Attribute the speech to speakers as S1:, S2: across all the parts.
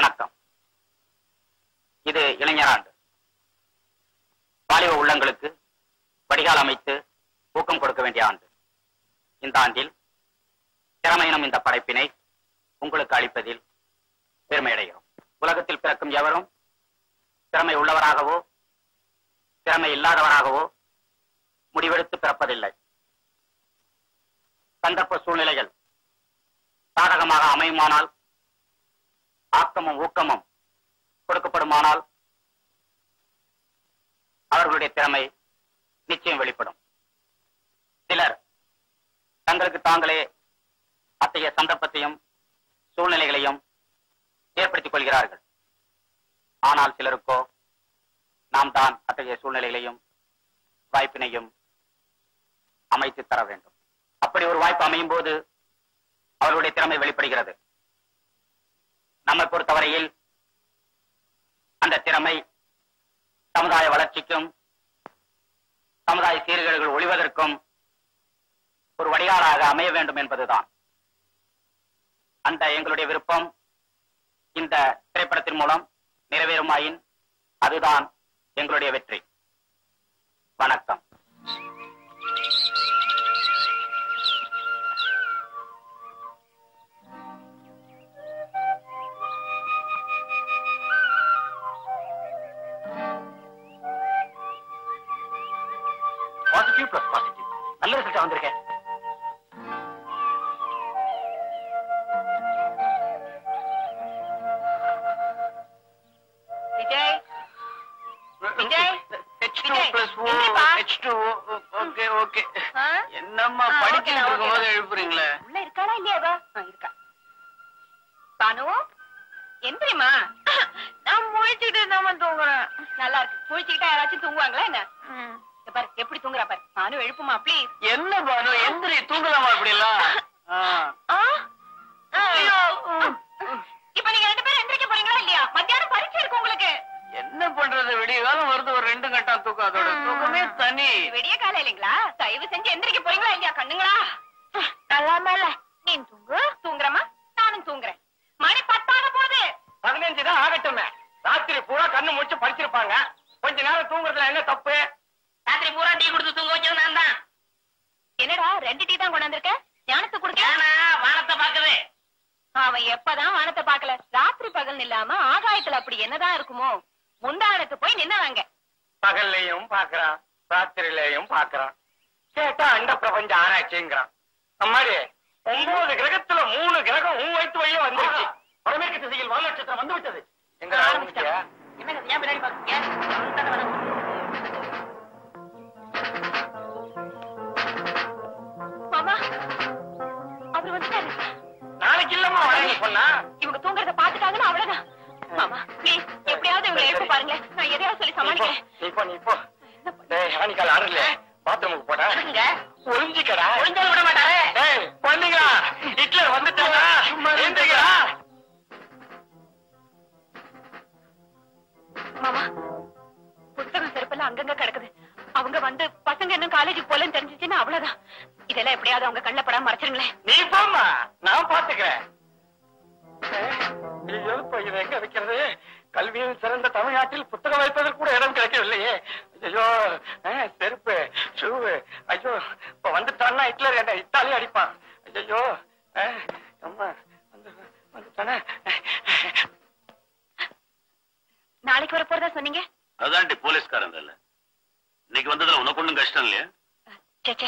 S1: வணக்கம் இது இளைஞராண்டு வாலிப உள்ளங்களுக்கு வடிகால் அமைத்து ஊக்கம் கொடுக்க வேண்டிய ஆண்டு இந்த ஆண்டில் திறமையினம் இந்த படைப்பினை உங்களுக்கு அளிப்பதில் பெருமையடைகிறோம் உலகத்தில் பிறக்கும் எவரும் திறமை உள்ளவராகவோ திறமை இல்லாதவராகவோ முடிவெடுத்து பிறப்பதில்லை சந்தர்ப்ப சூழ்நிலைகள் சாதகமாக அமையுமானால் ஆக்கமும் ஊக்கமும் கொடுக்கப்படுமானால் அவர்களுடைய திறமை நிச்சயம் வெளிப்படும் சிலர் தங்களுக்கு தாங்களே அத்தகைய சந்தர்ப்பத்தையும் சூழ்நிலைகளையும் ஏற்படுத்திக் கொள்கிறார்கள் ஆனால் சிலருக்கோ நாம் தான் அத்தகைய சூழ்நிலைகளையும் வாய்ப்பினையும் அமைத்து தர வேண்டும் அப்படி ஒரு வாய்ப்பு அமையும் போது அவர்களுடைய திறமை வெளிப்படுகிறது நம்மை பொறுத்தவரையில் அந்த திறமை சமுதாய வளர்ச்சிக்கும் சமுதாய சீர்கேடுகள் ஒழிவதற்கும் ஒரு வடிகாலாக அமைய வேண்டும் என்பதுதான் அந்த எங்களுடைய விருப்பம் இந்த திரைப்படத்தின் மூலம் நிறைவேறுமாயின் அதுதான் எங்களுடைய வெற்றி வணக்கம் பாசிட்டிவ் பிளஸ் பாசிட்டிவ் நல்ல ரிசல்ட் வந்திருக்கேன்
S2: Vijay Vijay
S3: H2
S2: Vijay,
S3: plus O,
S2: எங்கப்பா?
S3: H2O, ஓகே ஓகே
S2: ஆ?
S3: என்னம்மா
S2: ஆ,
S3: படிச்சுட்டு
S2: ஓகேடா,
S3: இருக்கும்போது
S2: ஓகேடா.
S3: எழுப்புறீங்களே
S2: உள்ள இருக்காளா இல்லையா அவ? ஆ, இருக்கா பானு எந்திரிமா நான் முழிச்சுட்டு தான் தூங்குறேன் நல்லா இருக்கு முழிச்சுக்கிட்டா யாராச்சும் தூங்குவாங்களா என்ன இங்க பாரு எப்படி தூங்குறா பாரு பானு எழுப்புமா ப்ளீஸ்
S3: என்ன பானு எந்திரி தூங்கலாமா இப்படி எல்லாம்
S2: இப்ப நீங்க ரெண்டு பேரும் எந்திரிக்க போறீங்களா இல்லையா மத்தியானம் பரீட்சை இருக்கு உங்களுக்கு
S3: என்ன பண்றது விடிய காலம் வருது ஒரு ரெண்டு கட்டம் தூக்கம் அதோட தூக்கமே தனி
S2: விடிய காலம் இல்லைங்களா தயவு செஞ்சு எந்திரிக்க போறீங்களா இல்லையா கண்ணுங்களா நல்லாம இல்ல நீ தூங்கு தூங்குறமா நானும் தூங்குறேன் மணி பத்தாக போகுது
S1: பதினஞ்சு தான் ஆகட்டுமே ராத்திரி பூரா கண்ணு முடிச்சு படிச்சிருப்பாங்க கொஞ்ச நேரம் தூங்குறதுல என்ன தப்பு
S2: ராத்திரி பூரா டீ கொடுத்து தூங்க வச்சது நான் தான் என்னடா ரெண்டு டீ தான் கொண்டாந்துருக்க ஞானத்தை கொடுக்க
S3: வானத்தை பாக்குது
S2: அவன் எப்பதான் வானத்தை பார்க்கல ராத்திரி பகல் இல்லாம ஆகாயத்துல அப்படி என்னதான் இருக்குமோ முந்தானத்து போய் நின்னவாங்க
S1: பகல்லையும் பாக்குறான் ராத்திரிலையும் பாக்குறான் கேட்டா அண்ட பிரபஞ்ச ஆராய்ச்சிங்கிறான் அம்மாடி ஒன்பது கிரகத்துல மூணு கிரகம் உன் வயிற்று வழியே வந்துருச்சு வடமேற்கு திசையில் வால் நட்சத்திரம் வந்து விட்டது எங்க ஆரம்பிச்சியா
S2: என்ன ஏன் பின்னாடி பாக்கீங்க மாமா அவர் வந்துட்டாரு
S1: நாளைக்கு இல்லம்மா வராங்க பொண்ணா
S2: இவங்க தூங்குறத பாத்துட்டாங்கன்னா அவ்வளவுதான் மாமா ப்ளீஸ் எப்படியாவது இவங்களை எழுப்ப பாருங்களேன் நான் எதையாவது சொல்லி
S1: நீ போ,
S2: சமாளிக்கிறேன்
S1: நீ போ நீ போ டேய் ஹானிக்கால் ஆடல பாத்ரூமுக்கு போடா ஒளிஞ்சிக்கடா
S2: ஒளிஞ்சாலும் விட மாட்டாரே
S1: டேய் பண்ணீங்களா ஹிட்லர் வந்துட்டாரா எந்திரிக்கிறா
S2: மாமா புத்தகம் செருப்பெல்லாம் அங்கங்க கிடக்குது அவங்க வந்து பசங்க இன்னும் காலேஜுக்கு போலன்னு தெரிஞ்சிச்சுன்னா அவ்வளவுதான் இதெல்லாம் எப்படியாவது அவங்க கண்ணில் படாம மறைச்சிருங்களேன்
S1: நீ போம்மா நான் பாத்துக்கிறேன் ஐயோ இப்ப இதை எங்க வைக்கிறது கல்வியில் சிறந்த தமிழ்நாட்டில் புத்தகம் வைப்பதற்கு கூட இடம் கிடைக்கவில்லையே ஐயோ அஹ், செருப்பு ஷூ ஐயோ இப்ப வந்துட்டான்னா ஹிட்லர் என்ன இத்தாலியும் அடிப்பான் ஐயோ அஹ், அம்மா வந்து வந்துட்டானே
S2: நாளைக்கு வர போறதா சொன்னீங்க
S4: அதான்டி போலீஸ்காரங்க இல்ல இன்னைக்கு வந்ததுல உனக்கு ஒண்ணும் கஷ்டம் இல்லையா
S2: சேச்சே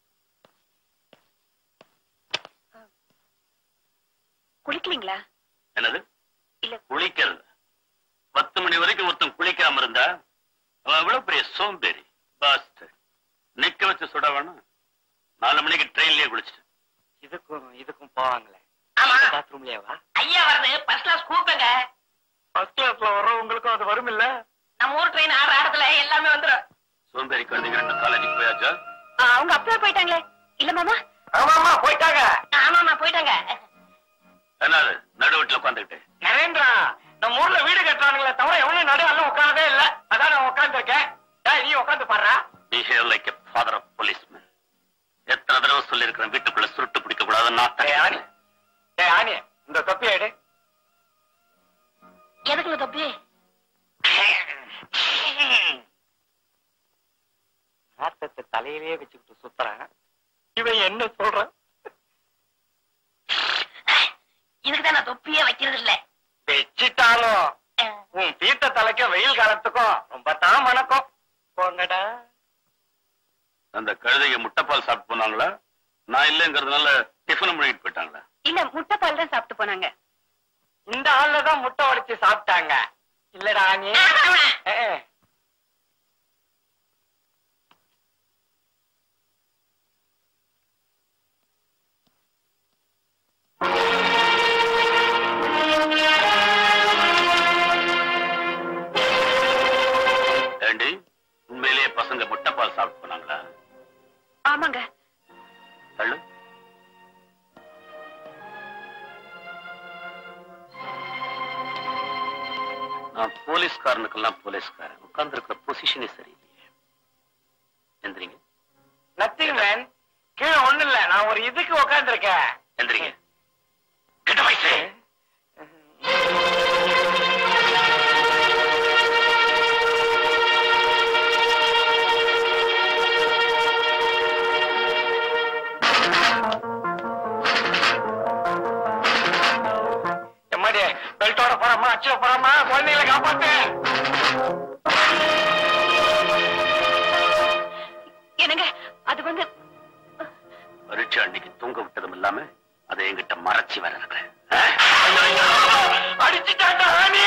S2: குளிக்கலீங்களா
S4: என்னது
S2: இல்ல
S4: குளிக்கிறது பத்து மணி வரைக்கும் ஒருத்தன் குளிக்காம இருந்தா அவன் எவ்வளவு பெரிய சோம்பேறி பாஸ்ட் நிக்க வச்சு சுட வேணும் நாலு மணிக்கு ட்ரெயின்லயே குளிச்சிட்டு
S1: இதுக்கும் இதுக்கும் போவாங்களே
S3: ஆமா
S1: பாத்ரூம்லயேவா
S3: ஐயா வருது ஃபர்ஸ்ட் கிளாஸ் கூப்பிடுங்க
S1: ஃபர்ஸ்ட் கிளாஸ்ல வர்றவங்களுக்கும் அது வரும் இல்ல
S3: நம்ம ஊர் ட்ரெயின் ஆறு இடத்துல எல்லாமே வந்துடும்
S4: சோம்பேறி குழந்தைங்க ரெண்டு காலேஜுக்கு போயாச்சா
S2: அவங்க அப்பவே போயிட்டாங்களே இல்ல மாமா
S1: ஆமாமா போயிட்டாங்க
S3: ஆமாமா போயிட்டாங்க
S4: என்னது நடு வீட்டுல உட்காந்துக்கிட்டு
S1: நரேந்திரா நம்ம ஊர்ல வீடு கட்டுறானுங்களே தவிர எவனும் நடு எல்லாம் உட்காரதே இல்ல அதான் நான் உட்கார்ந்து இருக்கேன் நீ உட்காந்து பாடுறா
S4: behave like a father of policeman எத்தனை தடவை சொல்லியிருக்கிறேன் வீட்டுக்குள்ள சுருட்டு பிடிக்க கூடாது
S1: ஏய், ஆனி
S4: நான்
S1: ஏய் ஆனி இந்த தொப்பி எடு
S2: எதுக்குங்க தப்பி
S1: நாட்டத்தை தலையிலேயே வச்சுக்கிட்டு சுத்துறான் இவன் என்ன சொல்றான்
S2: இதுக்கு தான் நான் தொப்பியே வைக்கிறது இல்ல
S1: வச்சிட்டாலும் உன் தீர்த்த தலைக்கும் வெயில் காலத்துக்கும் ரொம்ப தான் மணக்கும் போங்கடா
S4: அந்த கழுதைய முட்டைப்பால் சாப்பிட்டு போனாங்களா நான் இல்லைங்கிறதுனால டிஃபன் பண்ணிட்டு போயிட்டாங்களா
S2: இல்ல முட்டை பால் தான் சாப்பிட்டு போனாங்க
S1: இந்த ஆள்ல தான் முட்டை உடைச்சு சாப்பிட்டாங்க இல்லடா நீ ஏ.
S4: ஏண்டி உண்மையிலேயே பசங்க முட்டைப்பால் சாப்பிட்டு போனாங்களா
S2: ஆமாங்க
S4: தள்ளு நான் போலீஸ்காரனுக்கெல்லாம் போலீஸ்காரன் உட்கார்ந்து இருக்கிற பொசிஷனே சரியில்லையே எந்திரிங்க
S1: நத்திங் மேன் கீழே ஒண்ணு இல்ல நான் ஒரு இதுக்கு உக்காந்துருக்கேன்
S4: எந்திரிங்க கிட்ட வயசு
S1: எம்மாடி பெல்ட்டோட போறாமா அச்சுல போறாமா குழந்தைகளை காப்பாத்து
S2: என்னங்க அது வந்து
S4: பரீட்சை அன்னைக்கு தூங்க விட்டதும் இல்லாம அதை என்கிட்ட மறைச்சு வர இருக்கிறேன்
S1: அடிச்சுட்டாண்டா Rani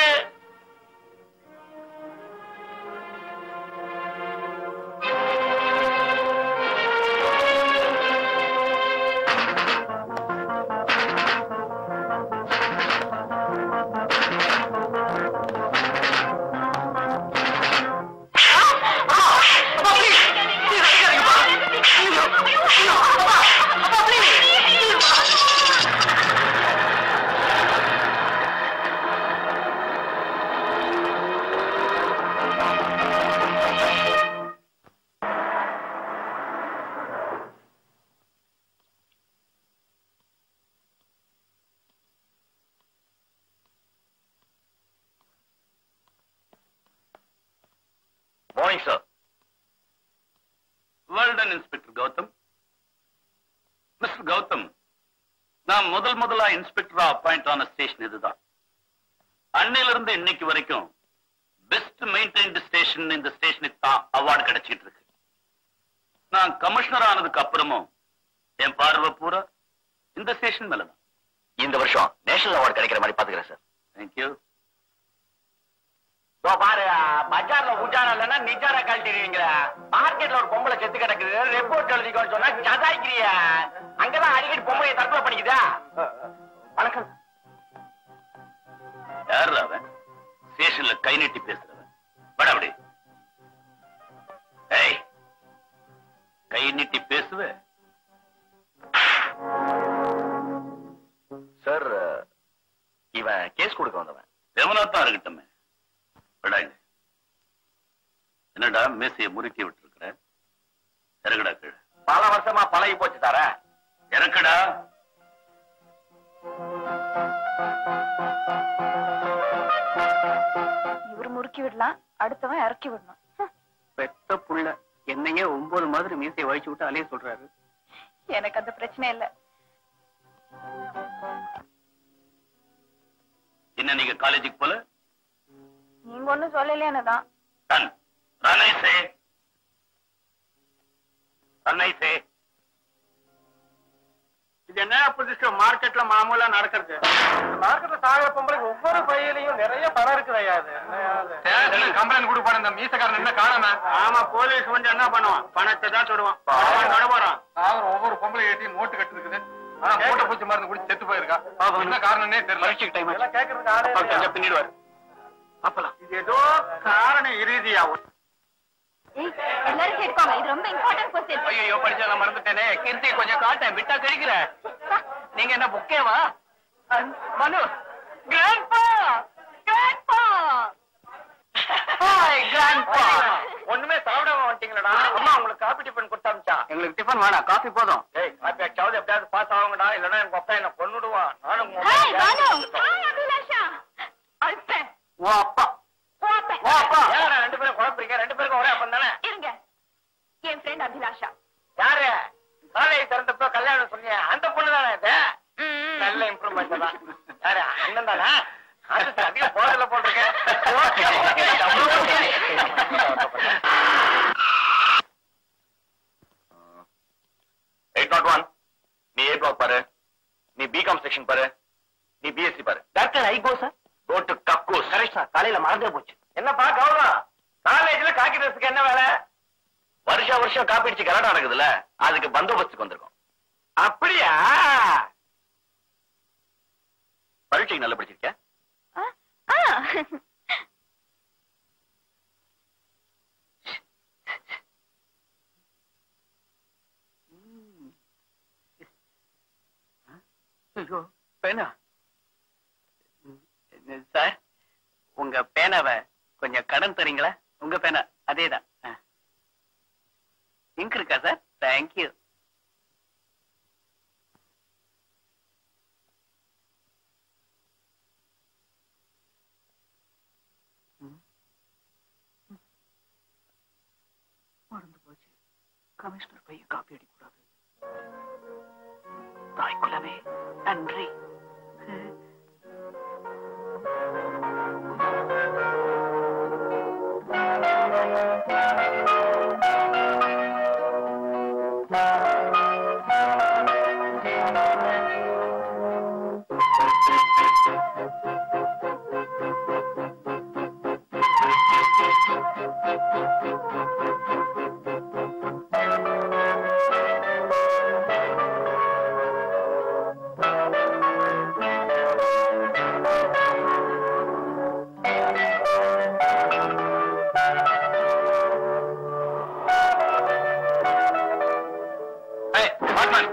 S4: morning sir well done inspector Gautham mister Gautham நான் முதல் முதலா இன்ஸ்பெக்டரா அப்பாயிண்ட் ஆன ஸ்டேஷன் இதுதான் அன்னையில இருந்து இன்னைக்கு வரைக்கும் பெஸ்ட் மெயின்டைன்டு ஸ்டேஷன் இந்த ஸ்டேஷனுக்கு தான் அவார்டு கிடைச்சிட்டு இருக்கு நான் கமிஷனர் ஆனதுக்கு அப்புறமும் என் பார்வை பூரா இந்த ஸ்டேஷன் மேலதான்
S5: இந்த வருஷம் நேஷனல் அவார்டு கிடைக்கிற மாதிரி பாத்துக்கிறேன் சார்
S4: தேங்க்யூ
S1: இதோ பாரு பஜார்ல உஜாரா இல்லைன்னா நிஜாரா கழட்டிடுவீங்க மார்க்கெட்ல ஒரு பொம்பளை செத்து கிடக்குது ரிப்போர்ட் எழுதிக்கோன்னு சொன்னா சதாய்க்கிறிய அங்கதான் அடிக்கடி பொம்பளைய தற்கொலை பண்ணிக்குதா வணக்கம்
S4: யாரு அவன் ஸ்டேஷன்ல கை நீட்டி பேசுறவன் பட அப்படி ஏய் கை நீட்டி பேசுவ
S5: சார் இவன் கேஸ் கொடுக்க வந்தவன்
S4: எவனாத்தான் இருக்கட்டுமே படாங்க என்னடா மேசைய முறுக்கி விட்டுருக்கிற இறக்குடா கீழே
S1: பல வருஷமா பழகி போச்சு தர
S4: இறக்குடா
S2: இவர் முறுக்கி விடலாம் அடுத்தவன் இறக்கி விடணும் ஹம்,
S3: பெத்த புள்ள என்னையே ஒன்பது மாதிரி மீசையை வழிச்சு விட்டு அலைய சொல்றாரு
S2: எனக்கு அந்த பிரச்சனை இல்ல
S4: என்ன நீங்க காலேஜுக்கு போல
S2: நீங்க ஒண்ணும் சொல்லலையானதான்
S4: ரன் ரனைசே ரனைசே
S1: இது என்ன புதுசு மார்க்கெட்ல மாமூலா நடக்கிறது மார்க்கெட்ல சாகிற பொம்பளை ஒவ்வொரு பையிலையும் நிறைய பணம் இருக்குதையா அது கம்ப்ளைண்ட் கொடுப்பான இந்த மீசக்காரன் என்ன காணாம ஆமா போலீஸ் வந்து என்ன பண்ணுவான் பணத்தை தான் தொடுவான் நடுவாரான்
S6: அவர் ஒவ்வொரு பொம்பளை ஏட்டி நோட்டு கட்டுருக்குது ஆனா மூட்டை பூச்சி மருந்து குடிச்சு செத்து போயிருக்கா என்ன காரணம்னே தெரியல
S3: டைம்
S1: இதெல்லாம் கேட்கறதுக்கு ஆளே இல்லையா?
S3: பின்னிடுவார் அப்பலாம்
S1: இது ஏதோ காரண இறுதியா
S2: ஏய், எல்லாரும் கேட்பாங்க இது ரொம்ப இம்பார்ட்டன்ட் கொஸ்டின்
S3: ஐயோ படிச்சதெல்லாம் மறந்துட்டேனே கீர்த்தி கொஞ்சம் காட்டேன் விட்டா கழிக்கிற நீங்க என்ன புக்கேவா மனு கிராண்ட்பா கிராண்ட்பா ஹாய் கிராண்ட்பா
S1: ஒண்ணுமே சாப்பிடாம வந்துட்டீங்களடா அம்மா உங்களுக்கு காபி டிஃபன் கொடுத்தாமிச்சா
S3: எங்களுக்கு டிஃபன் வேணாம் காஃபி போதும்
S1: ஏய் காபி ஆச்சாவது எப்படியாவது பாஸ் ஆகுங்கடா இல்லன்னா எங்க அப்பா என்ன கொன்னுடுவான் நானும் உங்க
S2: ஹாய்
S1: அப்பா
S2: பானு
S1: சேர்ந்து
S2: ஹாய் அபிலாஷா ஐ
S1: போடுறான் யாரு அண்ணன் தானா artist அதிகம் போடல போட்டிருக்கேன் ஓகே, ஓகே, அவ்வளவு ஓகே.
S5: எயிட் நாட் ஒன் நீ ஏ பிளாக் பாரு நீ பிகாம் செக்ஷன் பாரு நீ பிஎஸ்சி பாரு
S1: டாக்டர் ஐகோ சார்
S5: கோ டு கக்கூஸ்
S1: கரெக்ட் சார் காலையில மறந்தே போச்சு என்னப்பா கௌரவம் காலேஜ்ல காக்கி ட்ரெஸ்க்கு என்ன வேலை
S5: வருஷ வருஷம் காப்பி அடிச்சு கலாட்டம் நடக்குதுல்ல அதுக்கு பந்தோபஸ்துக்கு வந்திருக்கோம்
S1: அப்படியா
S5: பரீட்சைக்கு நல்லா படிச்சிருக்க
S3: ஐயோ பேனா சார் உங்க பேனாவை கொஞ்சம் கடன் தரீங்களா உங்க பேனா அதேதான் இங்க் இருக்கா சார் தேங்க்யூ மறந்து போச்சு கமிஷனர் பையன் காப்பி அடிக்கூடாது தாய்க்குலமே நன்றி
S6: ஏய், வாட்ச்மேன்.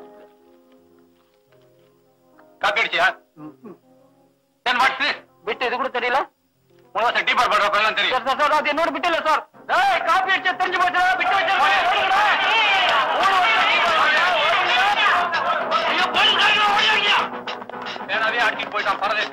S6: காப்பி அடிச்சியா தென் வாட்ஸ் திஸ்
S3: விட்டு இது கூட தெரியல
S6: உனக்கு டீப்பர் பண்றப்ப எல்லாம் தெரியும்
S3: சார் சார் சார் அது என்னோட பிட்டு இல்ல சார் ஏய் காப்பி அடிச்சா தெரிஞ்சு போச்சு பிட்டு
S6: பேனாவே அடிக்கிட்டு போயிட்டான் பரதேசி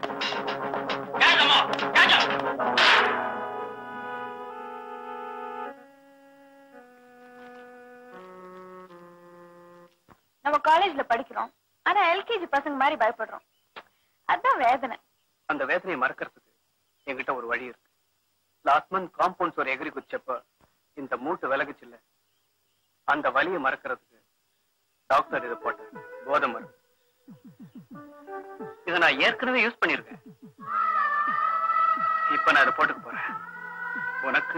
S2: நம்ம காலேஜ்ல படிக்கிறோம் ஆனா எல்கேஜி பசங்க மாதிரி பயப்படுறோம் அதான் வேதனை
S3: அந்த வேதனையை மறக்கிறதுக்கு என்கிட்ட ஒரு வழி இருக்கு லாஸ்ட் மந்த் காம்பவுண்ட்ஸ் ஒரு எகிரி குச்சப்ப இந்த மூட்டு விலகுச்சு இல்ல அந்த வலியை மறக்கிறதுக்கு டாக்டர் இதை போட்டார் போதை மருந்து இதை நான் ஏற்கனவே யூஸ் பண்ணிருக்கேன் இப்ப நான் இதை போட்டுக்க போறேன் உனக்கு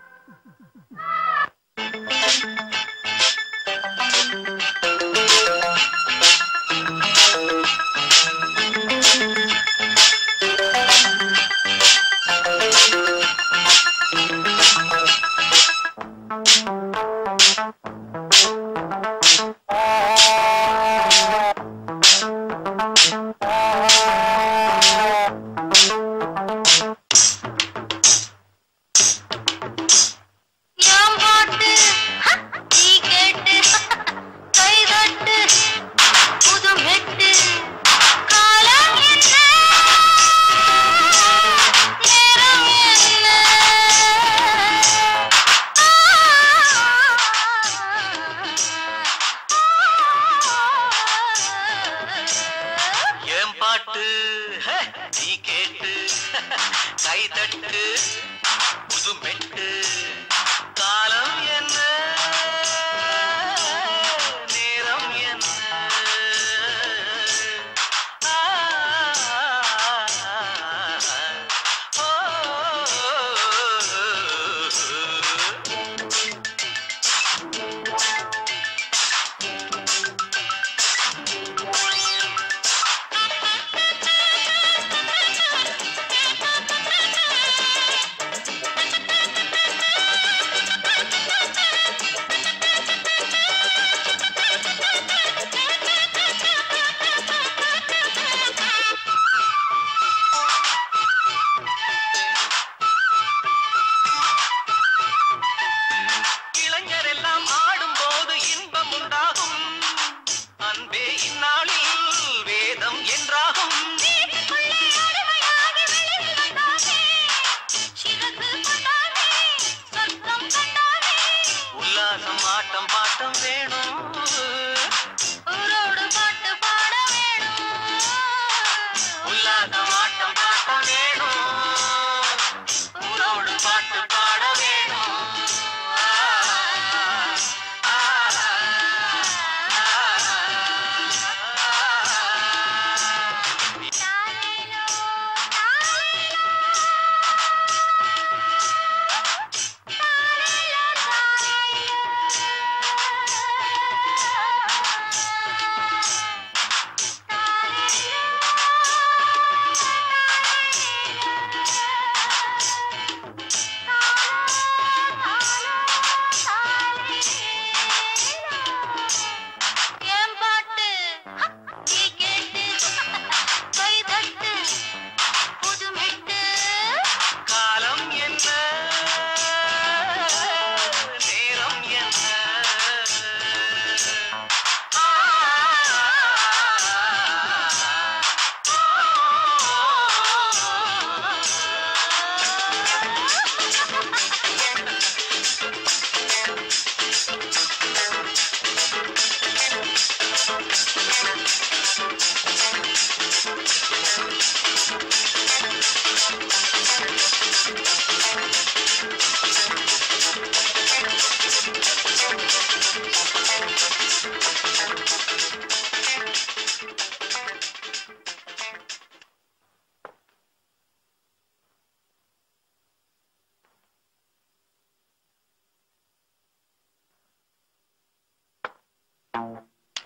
S7: யாம்பாட்டு நீ கேட்டு கைதட்டு புது மெட்டு காலம் என்ன நேரம் என்ன
S5: ஏன் பாட்டு ஹே, நீ கேட்டு கை தட்டு புது மெட்டு காலம் என்ன நேரம் என்ன ஆ, ஓ,
S7: ஆ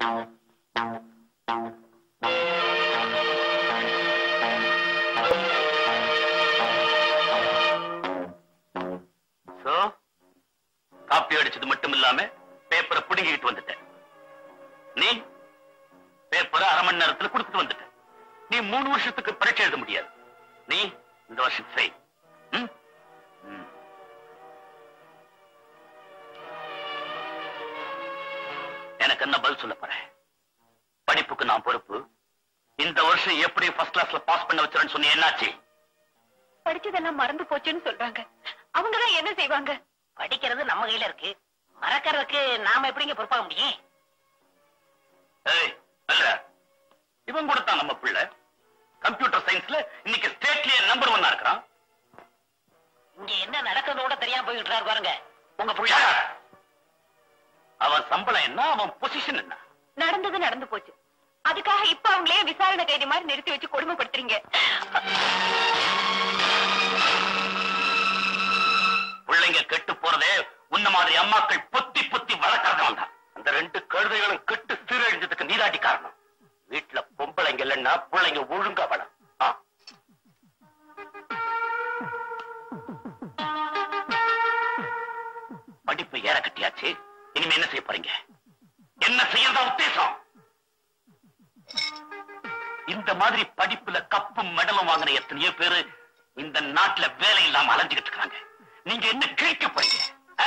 S4: சோ காப்பி அடிச்சது மட்டும் இல்லாம பேப்பரை புடுங்கிட்டு வந்துட்டேன் நீ பேப்பரை அரை மணி நேரத்துல கொடுத்துட்டு வந்துட்ட நீ மூணு வருஷத்துக்கு பரீட்சை எழுத முடியாது நீ இந்த வருஷம் ஃபெயில் ம்? ம். எனக்கு என்ன பதில் சொல்ல போறேன் படிப்புக்கு நான் பொறுப்பு இந்த வருஷம் எப்படி ஃபர்ஸ்ட் கிளாஸ்ல பாஸ் பண்ண வச்சிருன்னு சொன்னி என்னாச்சு
S2: படிச்சதெல்லாம் மறந்து போச்சுன்னு சொல்றாங்க அவங்கதான் என்ன செய்வாங்க
S8: படிக்கிறது நம்ம கையில இருக்கு மறக்கறதுக்கு நாம எப்படிங்க பொறுப்பாக முடியும்
S4: ஏய் அல்ல இவன் கூட தான் நம்ம பிள்ளை கம்ப்யூட்டர் சயின்ஸ்ல இன்னைக்கு ஸ்டேட்லயே நம்பர் ஒன்னா இருக்கிறான்
S8: இங்க என்ன நடக்குதுன்னு கூட தெரியாம போயிட்டு இருக்காரு பாருங்க உங்க புள்ள
S4: Shut up. அவன் சம்பளம் என்ன அவன் பொசிஷன் என்ன
S2: நடந்தது நடந்து போச்சு அதுக்காக இப்ப அவங்களே விசாரணை கைதி மாதிரி நிறுத்தி வச்சு கொடுமைப்படுத்துறீங்க
S4: பிள்ளைங்க கெட்டு போறதே உன்ன மாதிரி அம்மாக்கள் பொத்தி பொத்தி வளர்க்கறதும் தான் அந்த ரெண்டு கழுதைகளும் கெட்டு சீரழிஞ்சதுக்கு நீராட்டி காரணம் வீட்டுல பொம்பளைங்க இல்லைன்னா பிள்ளைங்க ஒழுங்கா வள ஆ. படிப்பு ஏற கட்டியாச்சு இனிமே என்ன செய்ய போறீங்க என்ன செய்யறதா உத்தேசம் இந்த மாதிரி படிப்புல கப்பும் மெடலும் வாங்கின எத்தனையோ பேரு இந்த நாட்டுல வேலை இல்லாம அலைஞ்சுகிட்டு இருக்காங்க நீங்க என்ன கிழிக்க போறீங்க ஆ?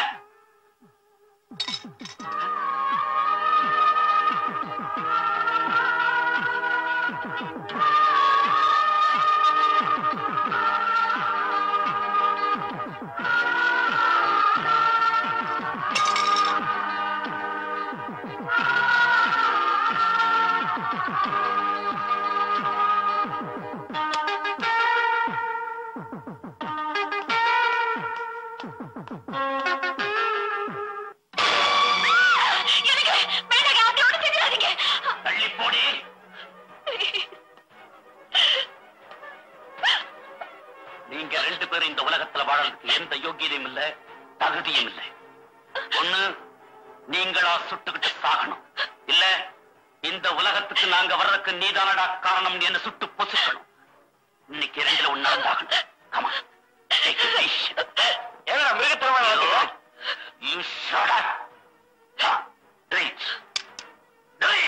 S2: எனக்கு வேண்டாங்க அப்படியோட செஞ்சிடாதீங்க
S4: தள்ளி போடி நீங்க ரெண்டு பேரும் இந்த உலகத்துல வாழறதுக்கு எந்த யோகியதையும் இல்ல தகுதியும் இல்ல ஒண்ணு நீங்களா சுட்டுக்கிட்டு சாகணும் இல்ல இந்த உலகத்துக்கு நாங்க வர்றதுக்கு நீதானடா காரணம் என்ன சுட்டு பொசுக்கணும் இன்னைக்கு ரெண்டுல ஒண்ணு நடந்தாகணும் கமா
S5: ஏன்னா மிருகத்தனமா நடந்துக்கோ
S4: You shut up. Ha, drink. Drink.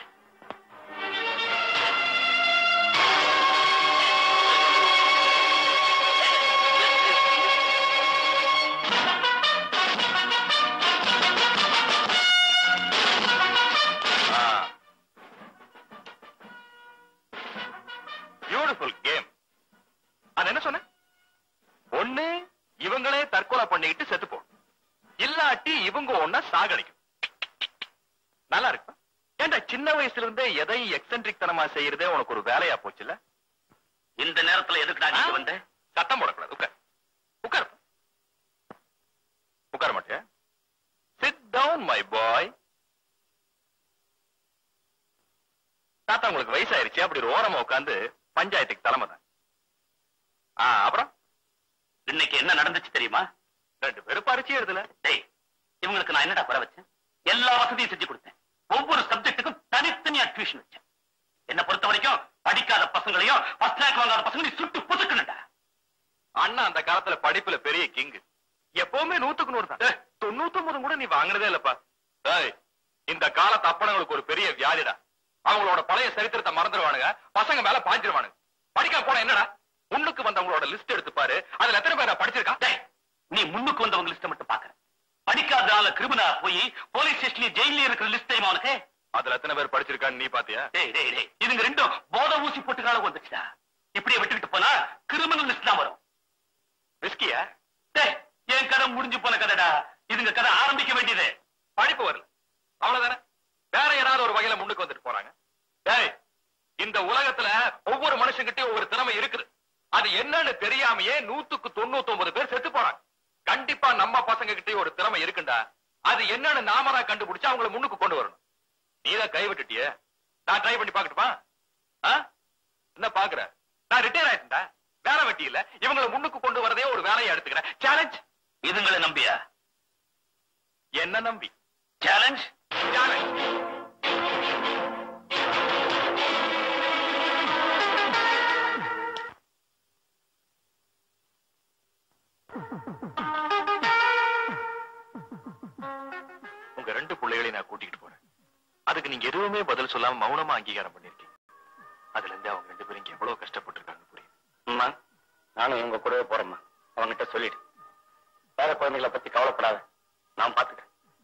S5: Beautiful game அது என்ன சொன்ன ஒண்ணு இவங்களே தற்கொலை பண்ணிக்கிட்டு செத்து போடும் இல்லாட்டி இவங்க ஒண்ணா சாகடிக்கும் நல்லா இருக்கு ஏன்டா சின்ன வயசுல இருந்தே எதையும் எக்ஸென்ட்ரிக் தனமா செய்யறதே உனக்கு ஒரு வேலையா போச்சுல
S4: இந்த நேரத்துல எதுக்குடா நீங்க வந்த
S5: சத்தம் போடக்கூடாது உட்கார் உட்கார் உட்கார மாட்டியா சிட் டவுன் மை பாய் தாத்தா உங்களுக்கு வயசாயிருச்சு அப்படி ஒரு ஓரமா உட்காந்து பஞ்சாயத்துக்கு தலைமை தான் ஆ அப்புறம்
S4: இன்னைக்கு என்ன நடந்துச்சு தெரியுமா
S5: ரெண்டு பேரும் பரிச்சை எழுதல
S4: டேய் இவங்களுக்கு நான் என்னடா குறை வச்சேன் எல்லா வசதியும் செஞ்சு கொடுத்தேன் ஒவ்வொரு சப்ஜெக்ட்டுக்கும் தனித்தனியா டியூஷன் வச்சேன் என்ன பொறுத்த வரைக்கும் படிக்காத பசங்களையும் ஃபர்ஸ்ட் ரேங்க் வாங்காத பசங்களையும் சுட்டு புதுக்கணும்டா
S5: அண்ணா அந்த காலத்துல படிப்புல பெரிய கிங் எப்பவுமே நூத்துக்கு நூறு தான் தொண்ணூத்தி ஒன்பது கூட நீ வாங்கினதே இல்லப்பா டேய், இந்த காலத்து அப்பனங்களுக்கு ஒரு பெரிய வியாதிடா அவங்களோட பழைய சரித்திரத்தை மறந்துடுவானுங்க பசங்க மேல பாஞ்சிருவானுங்க படிக்காம போன என்னடா முன்னுக்கு வந்தவங்களோட லிஸ்ட் எடுத்து பாரு அதுல எத்தனை பேரா படிச்சிருக்கா
S4: டேய் நீ முன்னுக்கு வந்தவங்க லிஸ்ட மட்டும் பாக்குற படிக்காதனால கிரிமினலா போய் போலீஸ் ஸ்டேஷன்ல ஜெயில இருக்கிற லிஸ்ட் தெரியுமா உனக்கு
S5: அதுல எத்தனை பேர் படிச்சிருக்கான்னு நீ பாத்தியா
S4: டேய் டேய் டேய் இதுங்க ரெண்டும் போத ஊசி போட்டு காலம் வந்துச்சுடா இப்படியே விட்டுக்கிட்டு போனா கிரிமினல் லிஸ்ட் தான் வரும்
S5: ரிஸ்கியா
S4: டேய் என் கதை முடிஞ்சு போன கதைடா இதுங்க கதை ஆரம்பிக்க வேண்டியது
S5: படிப்பு வரல அவ்வளவுதானே வேற யாராவது ஒரு வகையில முன்னுக்கு வந்துட்டு போறாங்க டேய் இந்த உலகத்துல ஒவ்வொரு மனுஷங்கிட்டயும் ஒவ்வொரு திறமை இருக்குது அது என்னன்னு தெரியாமயே நூத்துக்கு தொண்ணூத்தி ஒன்பது பேர் செத்து போறாங்க கண்டிப்பா நம்ம பசங்க கிட்டயும் ஒரு திறமை இருக்குண்டா அது என்னன்னு நாம தான் கண்டுபிடிச்சு அவங்கள முன்னுக்கு கொண்டு வரணும் நீதான் கை விட்டுட்டியே நான் ட்ரை பண்ணி பாக்கட்டுமா ஆ? என்ன பாக்குற நான் ரிட்டையர் ஆயிட்டேன்டா வேலை வெட்டி இல்ல இவங்களை முன்னுக்கு கொண்டு வரதே ஒரு வேலையை எடுத்துக்கிறேன் சேலஞ்ச்
S4: இதுங்களை நம்பியா
S5: என்ன நம்பி
S4: சேலஞ்ச்
S5: சேலஞ்ச் உங்க ரெண்டு பிள்ளைகளையும் நான் கூட்டிட்டு போறேன் அதுக்கு நீங்க எதுவுமே பதில் சொல்லாம மௌனமா அங்கீகாரம் பண்ணிருக்கீங்க அதுல இருந்து அவங்க ரெண்டு பேரும் இங்க எவ்வளவு கஷ்டப்பட்டு இருக்காங்க புரியுது
S1: அம்மா நானும் இவங்க கூடவே போறேம்மா அவங்ககிட்ட சொல்லிடு வேற குழந்தைகளை பத்தி கவலைப்படாத நான் பாத்துக்கிறேன்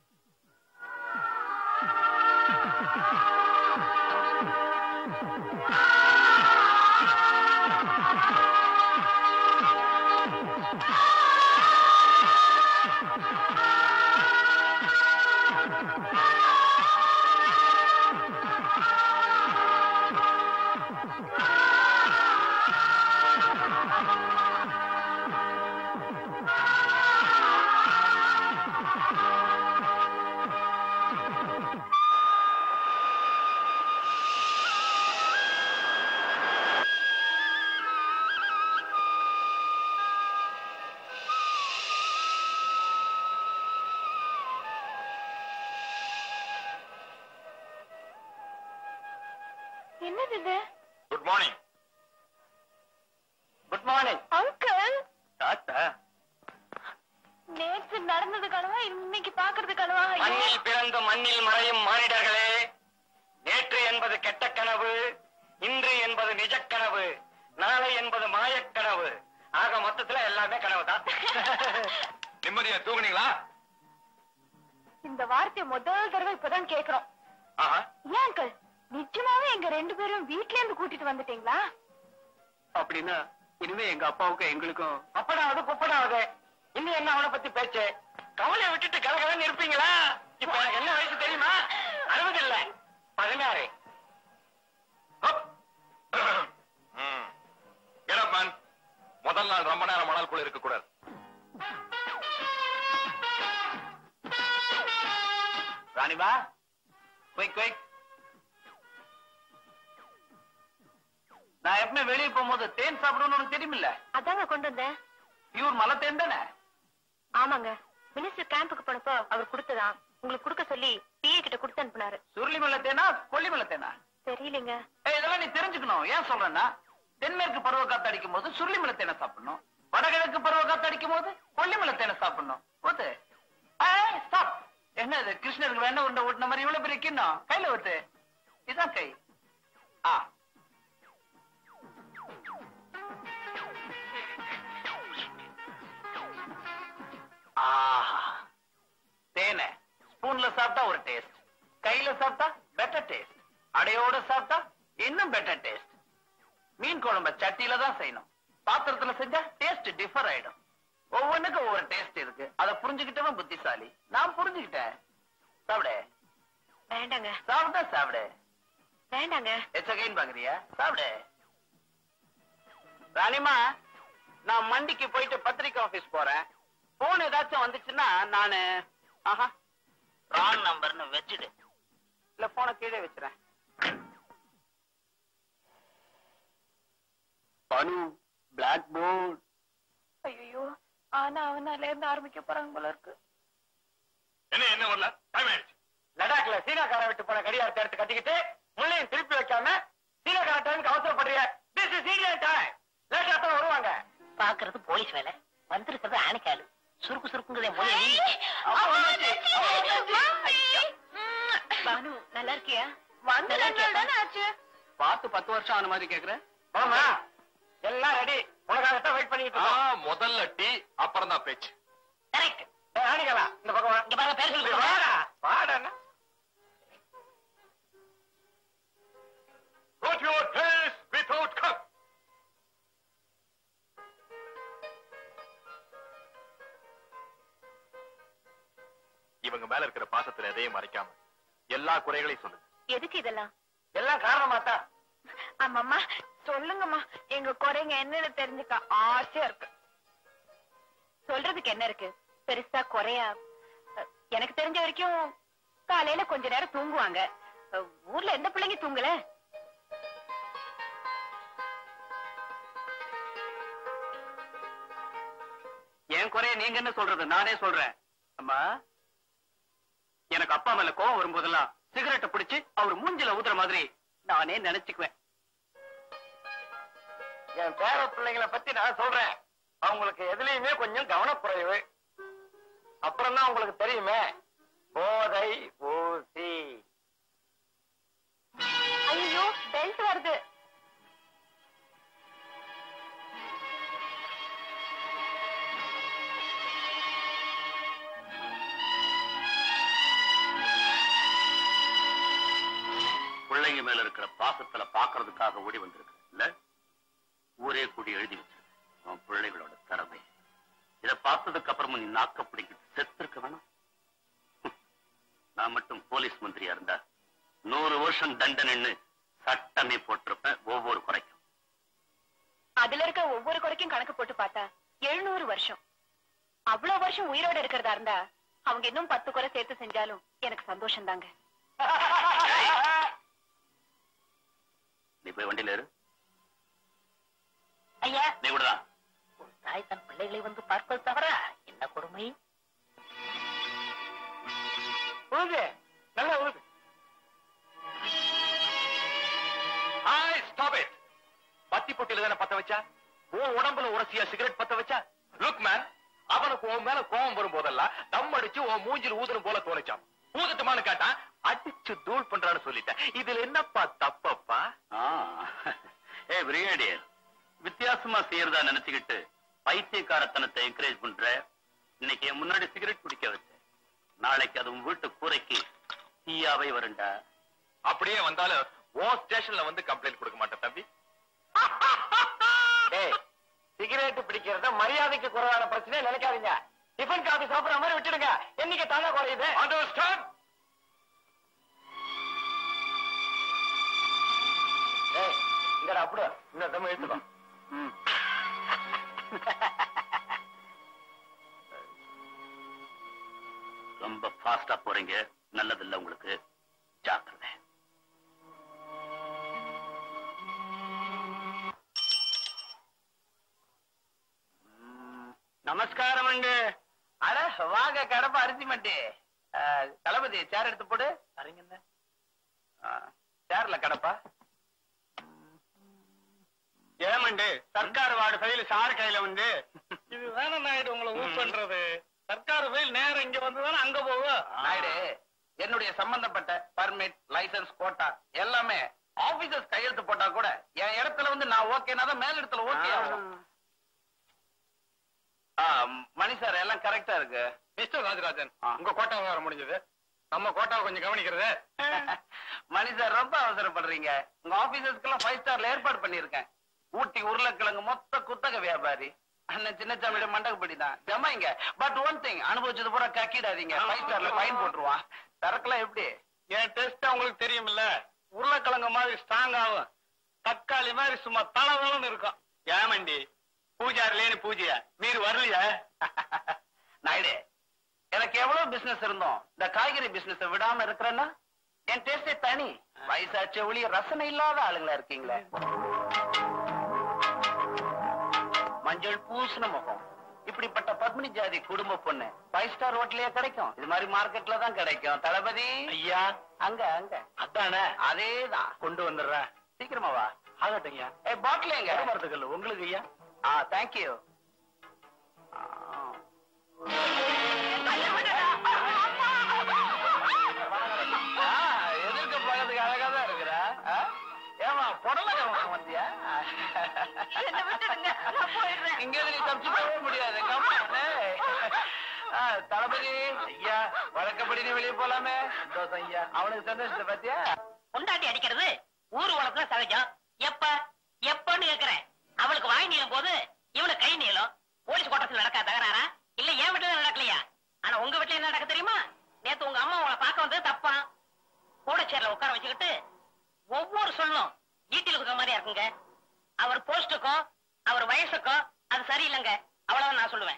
S2: என்னது இது
S5: good morning
S1: good morning
S2: uncle
S1: doctor
S2: நேற்று நடந்தது கனவா இன்னைக்கு பாக்குறது கனவா ஐயோ.
S1: மண்ணில் பிறந்து மண்ணில் மறையும் மானிடர்களே நேற்று என்பது கெட்ட கனவு இன்று என்பது நிஜக்கனவு நாளை என்பது மாயக்கனவு ஆக மொத்தத்துல எல்லாமே கனவு தான்
S5: நிம்மதியா தூங்குனீங்களா
S2: இந்த வார்த்தையை முதல் தடவை இப்பதான் கேக்குறோம்
S5: ஆஹா
S2: ஏன் அங்கிள் நிஜமாவே எங்க ரெண்டு பேரும் வீட்ல இருந்து கூட்டிட்டு வந்துட்டீங்களா
S3: அப்படின்னா இனிமே எங்க அப்பாவுக்கும் எங்களுக்கும்
S1: அப்படாவது குப்படாவது இன்னும் என்ன அவனை பத்தி பேச்சு கவலையை விட்டுட்டு கலகலன்னு இருப்பீங்களா இப்ப எனக்கு என்ன வயசு தெரியுமா அறுபது இல்ல பதினாறு
S5: மேன் முதல் நாள் ரொம்ப நேரம் மணால்குள்ள இருக்க கூடாது
S3: ராணிபா குயிக் குயிக் நான் எப்பவுமே வெளியே போகும்போது தேன் சாப்பிடணும்னு உனக்கு தெரியுமில்ல
S2: அதாங்க கொண்டு வந்தேன்
S3: பியூர் மலை தேன் தானே
S2: ஆமாங்க மினிஸ்டர் கேம்புக்கு போனப்போ அவர் கொடுத்ததான் உங்களுக்கு கொடுக்க சொல்லி பிஏ கிட்ட கொடுத்து அனுப்புனாரு
S3: சுருளி மலை தேனா கொல்லி மலை தேனா
S2: தெரியலங்க
S3: ஏய், இதெல்லாம் நீ தெரிஞ்சுக்கணும் ஏன் சொல்றேன்னா தென்மேற்கு பருவ காத்து அடிக்கும் போது சுருளி மலை தேனை சாப்பிடணும் வடகிழக்கு பருவ காத்து அடிக்கும் போது கொல்லி மலை தேனை சாப்பிடணும் ஊத்து ஸ்டாப் என்ன இது கிருஷ்ணருக்கு வேணா உருண்டை ஓட்டின மாதிரி இவ்வளவு பெரிய கிண்ணம் கையில ஊத்து இதான் கை ஆ ஆஹா தேனை ஸ்பூன்ல சாப்பிட்டா ஒரு டேஸ்ட் கையில சாப்பிட்டா பெட்டர் டேஸ்ட் அடையோட சாப்பிட்டா இன்னும் பெட்டர் டேஸ்ட் மீன் குழம்ப சட்டியில தான் செய்யணும் பாத்திரத்துல செஞ்சா டேஸ்ட் டிஃபர் ஆயிடும் ஒவ்வொன்றுக்கும் ஒவ்வொரு டேஸ்ட் இருக்கு அதை புரிஞ்சுக்கிட்டவன் புத்திசாலி நான் புரிஞ்சுக்கிட்டேன் சாப்பிடு
S2: வேண்டாங்க
S3: சாப்பிட்டா சாப்பிடு
S2: வேண்டாங்க
S3: எச்சகைன்னு பாக்குறியா சாப்பிடு ராணிமா நான் மண்டிக்கு போயிட்டு பத்திரிக்கை ஆபீஸ் போறேன் போன் ஏதாச்சும் வந்துச்சுன்னா நானு ஆஹா ராங் நம்பர்னு வச்சுடு இல்ல போனை கீழே வச்சுறேன் பனு பிளாக் போர்ட்
S2: ஐயோ ஆனா அவனால இருந்து ஆரம்பிக்க போறாங்க போல இருக்கு
S5: என்ன என்ன வரல டைம் ஆயிடுச்சு
S1: லடாக்ல சீனாக்கார விட்டு போன கடிகாரத்தை எடுத்து கட்டிக்கிட்டு முள்ளையும் திருப்பி வைக்காம சீனாக்கார டைமுக்கு அவசரப்படுறிய திஸ் இஸ் இந்தியன் டைம் லேட்டா தான் வருவாங்க
S8: பாக்குறது போலீஸ் வேலை வந்திருக்கிறது ஆணைக்காலு சுருக்கு சுருக்குங்கிறதே மொழி
S2: பானு நல்லா இருக்கியா
S8: வந்து
S2: நல்லா
S8: ரெண்டு நாள் தானே
S2: ஆச்சு
S3: பார்த்து பத்து வருஷம் ஆன மாதிரி கேக்குறேன்
S1: மாமா எல்லாம் ரெடி உனக்காகத்தான் வெயிட் பண்ணிட்டு
S5: ஆ,
S1: இருக்கோம்
S5: முதல்ல டீ அப்புறம் தான் பேச்சு
S8: கரெக்ட்
S1: ஏய், ஆணிகளா இந்த பக்கம் வா.
S8: இங்க பாருங்க பேர் சொல்லி
S1: இப்படி வாடா வாடா
S5: Put your face without cup. இவங்க மேல இருக்கிற பாசத்துல எதையும் மறைக்காம எல்லா குறைகளையும் சொல்லுங்க
S2: எதுக்கு இதெல்லாம்
S1: எல்லாம் காரணமாத்தா
S2: ஆமாம்மா சொல்லுங்கம்மா எங்க குறைங்க என்னன்னு தெரிஞ்சுக்க ஆசையா இருக்கு சொல்றதுக்கு என்ன இருக்கு பெருசா குறையா அஹ், எனக்கு தெரிஞ்ச வரைக்கும் காலையில கொஞ்ச நேரம் தூங்குவாங்க அஹ், ஊர்ல எந்த பிள்ளைங்க தூங்கல
S3: என் குறைய நீங்க என்ன சொல்றது நானே சொல்றேன் அம்மா எனக்கு அப்பா மேல கோவம் வரும்போதெல்லாம் சிகரெட்டை பிடிச்சு அவர் மூஞ்சில ஊதுற மாதிரி நானே நினைச்சுக்குவேன்
S1: என் பேர பிள்ளைங்களை பத்தி நான் சொல்றேன் அவங்களுக்கு எதுலயுமே கொஞ்சம் கவனக்குறைவு அப்புறம் தான் உங்களுக்கு தெரியுமே போதை ஊசி
S2: ஐயோ பெல்ட் வருது
S4: பிள்ளைங்க மேல இருக்கிற பாசத்துல பாக்குறதுக்காக ஓடி வந்திருக்கு இல்ல ஊரே கூடி எழுதி வச்சிருக்கு உன் பிள்ளைகளோட திறமை இத பார்த்ததுக்கு அப்புறமும் நீ நாக்க பிடிக்கிட்டு செத்துருக்க வேணாம் ஹம். நான் மட்டும் போலீஸ் மந்திரியா இருந்தா நூறு வருஷம் தண்டனைன்னு சட்டமே போட்டிருப்பேன் ஒவ்வொரு குறைக்கும்
S2: அதுல இருக்க ஒவ்வொரு குறைக்கும் கணக்கு போட்டு பார்த்தா எழுநூறு வருஷம் அவ்வளவு வருஷம் உயிரோட இருக்கிறதா இருந்தா அவங்க இன்னும் பத்து குறை சேர்த்து செஞ்சாலும் எனக்கு சந்தோஷம் தாங்க
S4: நீ போய் வண்டியில இரு
S8: ஐயா
S4: நீ கூடதான்
S8: ஒரு தாய் தன் பிள்ளைகளை வந்து பார்ப்பது தவிர என்ன கொடுமை
S1: ஊது நல்லா ஊது
S5: ஹாய் ஸ்டாப் இட் பத்தி பொட்டில தானே பத்த வச்சா உன் உடம்புல உரசியா சிகரெட் பத்த வச்சா லுக் மேன் அவனுக்கு உன் மேல கோபம் வரும் போதெல்லாம் தம் அடிச்சு உன் மூஞ்சில் ஊதணும் போல தோணுச்சான் ஊதட்டுமான்னு கேட்டான் அடிச்சு தூள் பண்றான்னு சொல்லிட்டேன் இதுல என்னப்பா தப்பப்பா
S4: ஆ. ஏ பிரிகேடியர் வித்தியாசமா செய்யறதா நினைச்சுக்கிட்டு பைத்தியக்காரத்தனத்தை என்கரேஜ் பண்ற இன்னைக்கு என் முன்னாடி சிகரெட் குடிக்க வச்ச நாளைக்கு அது உன் வீட்டு கூரைக்கு தீயாவே வருண்டா
S5: அப்படியே வந்தாலும் உன் ஸ்டேஷன்ல வந்து கம்ப்ளைண்ட் கொடுக்க மாட்டேன் தம்பி
S1: டேய் சிகரெட் பிடிக்கிறத மரியாதைக்கு குறைவான பிரச்சனை நினைக்காதீங்க டிஃபன் காபி சாப்பிடுற மாதிரி விட்டுடுங்க என்னைக்கு தாங்க குறையுது
S5: அண்டர்ஸ்டாண்ட்
S1: டேய் இங்கடா அப்படியே இந்த தம்ம எடுத்துக்கோ
S4: ரொம்ப ஃபாஸ்டா போறீங்க நல்லதில்ல உங்களுக்கு ஜாக்கிரதை
S3: நமஸ்காரம் அண்டு
S1: அட வாங்க கடப்பா அரிசி மட்டி தளபதி சேர் எடுத்து போடு
S3: சரிங்க
S1: சேர்ல கடப்பா
S3: ஏமண்டு சர்க்கார் வார்டு ஃபைல் சார் கையில வந்து
S1: இது வேணா நாயுடு உங்களை ஊர் பண்றது சர்க்கார் ஃபைல் நேரம் இங்க வந்துதானே அங்க போகும் நாயுடு என்னுடைய சம்பந்தப்பட்ட பர்மிட் லைசன்ஸ் கோட்டா எல்லாமே ஆபீசர்ஸ் கையெழுத்து போட்டா கூட என் இடத்துல வந்து நான் ஓகேனா தான் மேல் இடத்துல ஓகே ஆகும் ஆ, மணி சார் எல்லாம் கரெக்டா இருக்கு
S6: மிஸ்டர் ராஜராஜன் உங்க கோட்டா வர முடிஞ்சது நம்ம கோட்டாவை கொஞ்சம் கவனிக்கிறது
S1: மணி சார் ரொம்ப அவசரப்படுறீங்க உங்க ஆபீசர்ஸ்க்கு எல்லாம் ஃபைவ் ஸ்டார்ல ஏற்பாடு பண்ணிருக்கேன் ஊட்டி உருளைக்கிழங்கு மொத்த குத்தக வியாபாரி அண்ணன் சின்னச்சாமியோட மண்டகப்படி தான் ஜமாயிங்க பட் ஒன் திங் அனுபவிச்சது பூரா கக்கிடாதீங்க ஃபைவ் ஸ்டார்ல ஃபைன் போட்டுருவான் சரக்குலாம் எப்படி
S3: என் டெஸ்ட் உங்களுக்கு தெரியுமில்ல உருளைக்கிழங்கு மாதிரி ஸ்ட்ராங் ஆகும் தக்காளி மாதிரி சும்மா தளதளன்னு இருக்கும் ஏமண்டி பூஜாரி லேனு பூஜையா மீறு வரலையா
S1: நாயுடு எனக்கு எவ்வளவு பிசினஸ் இருந்தோம் இந்த காய்கறி பிசினஸ் விடாம இருக்கிறேன்னா என் டேஸ்டே தனி வயசாச்ச ஒளிய ரசனை இல்லாத ஆளுங்களா இருக்கீங்களே மஞ்சள் பூசின முகம் இப்படிப்பட்ட பத்மினி ஜாதி குடும்ப பொண்ணு ஃபைவ் ஸ்டார் ஹோட்டலே கிடைக்கும் இது மாதிரி மார்க்கெட்ல தான் கிடைக்கும் தளபதி
S3: ஐயா
S1: அங்க அங்க
S3: அதானே
S1: அதேதான்
S3: கொண்டு வந்துடுறேன்
S1: சீக்கிரமா வா
S3: ஆகட்டும் ஐயா
S1: ஏ பாட்டில் எங்க
S3: மரத்துக்கல் உங்களுக்கு ஐயா
S1: ஆ தேங்க்யூ எதிர்க்க பார்க்கறதுக்கு அழகா தான் இருக்கிற ஏமா புடலங்க வந்தியா
S2: என்ன விட்டுடுங்க நான் போயிடுறேன்
S1: இங்க இருந்து நீ தப்பிச்சு போக முடியாது கம்மா. ஏய். ஆ, தளபதி ஐயா வழக்கப்படி நீ வெளியே போலாமே சந்தோஷம் ஐயா அவனுக்கு சந்தோஷத்தை பாத்தியா
S8: பொண்டாட்டி அடிக்கிறது ஊர் உலகத்துல சகஜம் எப்ப எப்பன்னு கேக்குறேன் அவளுக்கு வாய் நீளும் போது இவனுக்கு கை நீளும் போலீஸ் கோட்டத்தில் நடக்காத தகராறா இல்ல என் வீட்டுல நடக்கலையா ஆனா உங்க வீட்டுல என்ன நடக்க தெரியுமா நேத்து உங்க அம்மா உங்களை பார்க்க வந்தது தப்பா கூட சேர்ல உட்கார வச்சுக்கிட்டு ஒவ்வொரு சொல்லும் ஈட்டில் குத்த மாதிரியா இருக்குங்க அவர் போஸ்டுக்கும் அவர் வயசுக்கும் அது சரியில்லைங்க அவ்வளவுதான் நான் சொல்லுவேன்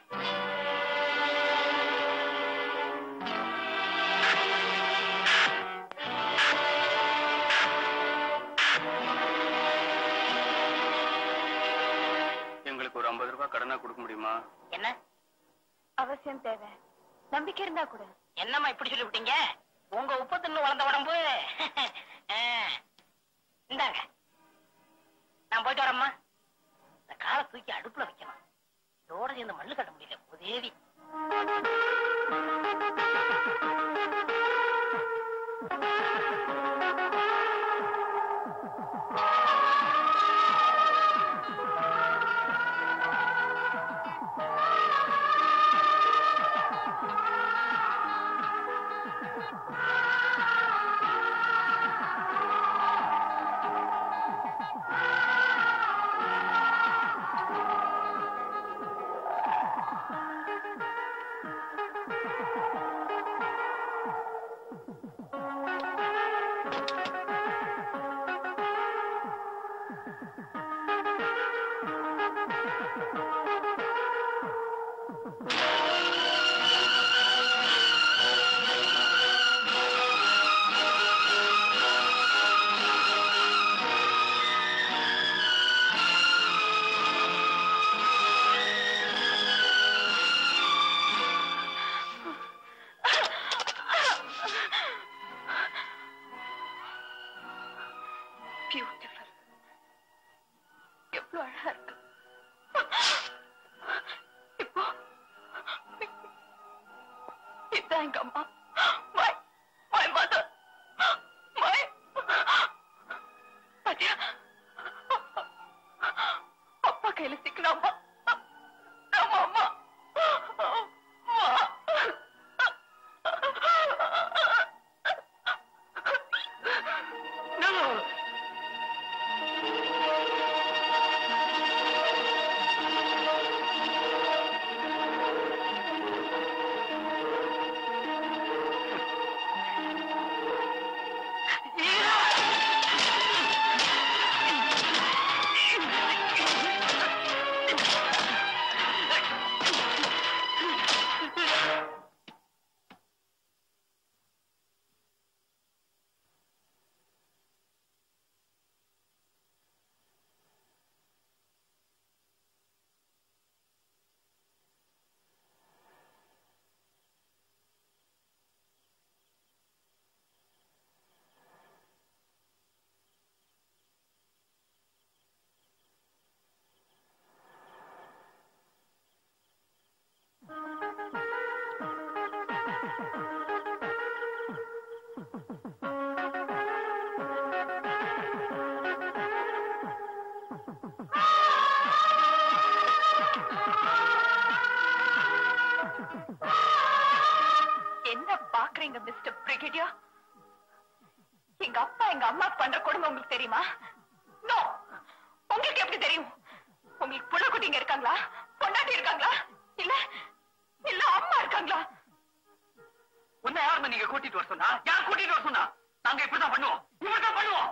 S3: எங்களுக்கு ஒரு ஐம்பது ரூபாய் கடனா கொடுக்க முடியுமா
S8: என்ன
S2: அவசியம் தேவை நம்பிக்கை இருந்தா கூட
S8: என்னம்மா இப்படி சொல்லி விட்டீங்க உங்க உப்பு தின்னு வளர்ந்த உடம்பு ஆ, இந்தாங்க நான் போயிட்டு வரேம்மா இந்த காலை தூக்கி அடுப்புல வைக்கணும் இதோட சேர்ந்து மல்லு கட்ட முடியல உதேவி
S2: பியூட்டிஃபுல் எவ்வளவு அழகா இருக்கு இப்போ இதான் எங்க அம்மா மை மை மதர் மை பாத்தியா அப்பா கையில சிக்கன அம்மா நம்ம அம்மா
S1: No!
S2: என்ன பாக்குறீங்க மிஸ்டர் பிரிகேடியா எங்க அப்பா எங்க அம்மா பண்ற கொடுமை உங்களுக்கு தெரியுமா நோ உங்களுக்கு எப்படி தெரியும் உங்களுக்கு புள்ள குட்டிங்க இருக்காங்களா பொண்டாட்டி இருக்காங்களா இல்ல இல்ல அம்மா இருக்காங்களா
S1: உன்னை யாருமே நீங்க கூட்டிட்டு வர சொன்னா யார் கூட்டிட்டு வர சொன்னா நாங்க இப்படிதான் பண்ணுவோம் இப்படிதான் பண்ணுவோம்